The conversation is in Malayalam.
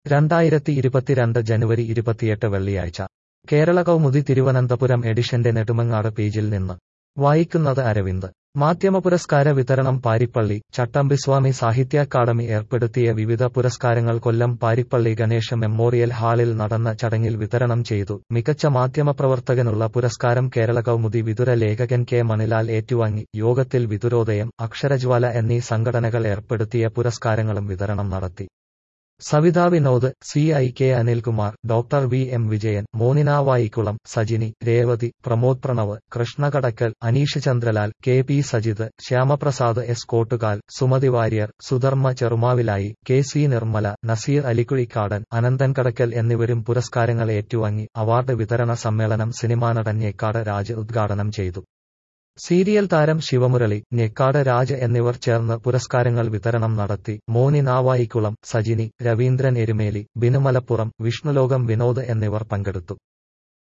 രണ്ടായിരത്തി ഇരുപത്തിരണ്ട് ജനുവരി ഇരുപത്തിയെട്ട് വെള്ളിയാഴ്ച കേരള കൗമുദി തിരുവനന്തപുരം എഡിഷന്റെ നെടുമങ്ങാട് പേജിൽ നിന്ന് വായിക്കുന്നത് അരവിന്ദ് മാധ്യമപുരസ്കാര വിതരണം പാരിപ്പള്ളി ചട്ടമ്പിസ്വാമി സാഹിത്യ അക്കാദമി ഏർപ്പെടുത്തിയ വിവിധ പുരസ്കാരങ്ങൾ കൊല്ലം പാരിപ്പള്ളി ഗണേശ മെമ്മോറിയൽ ഹാളിൽ നടന്ന ചടങ്ങിൽ വിതരണം ചെയ്തു മികച്ച മാധ്യമപ്രവർത്തകനുള്ള പുരസ്കാരം കേരള കൗമുദി വിതുര ലേഖകൻ കെ മണിലാൽ ഏറ്റുവാങ്ങി യോഗത്തിൽ വിതുരോദയം അക്ഷരജ്വാല എന്നീ സംഘടനകൾ ഏർപ്പെടുത്തിയ പുരസ്കാരങ്ങളും വിതരണം നടത്തി Savitha Vinod C I K Anilkumar doctor V M Vijayan Monina Vayikkulam Sajini Revathi Pramod Pranav Krishnakadakkal Aneesh Chandralal K P Sajith Shyamaprasad S Kottukal Sumathi Warrier Sudharma Cherumavilayi K C Nirmala Nazeer Alikkuzhikkadan Ananthan Kadakkal എന്നിവരും പുരസ്കാരങ്ങൾ ഏറ്റുവാങ്ങി അവാർഡ് വിതരണ സമ്മേളനം സിനിമാ നടൻ ഞെക്കാട് രാജ് ഉദ്ഘാടനം ചെയ്തു സീരിയൽ താരം ശിവമുരളി ഞെക്കാട് രാജ് എന്നിവർ ചേർന്ന് പുരസ്കാരങ്ങൾ വിതരണം നടത്തി മോനി നാവായിക്കുളം സജിനി രവീന്ദ്രൻ എരുമേലി ബിനുമലപ്പുറം വിഷ്ണുലോകം വിനോദ് എന്നിവർ പങ്കെടുത്തു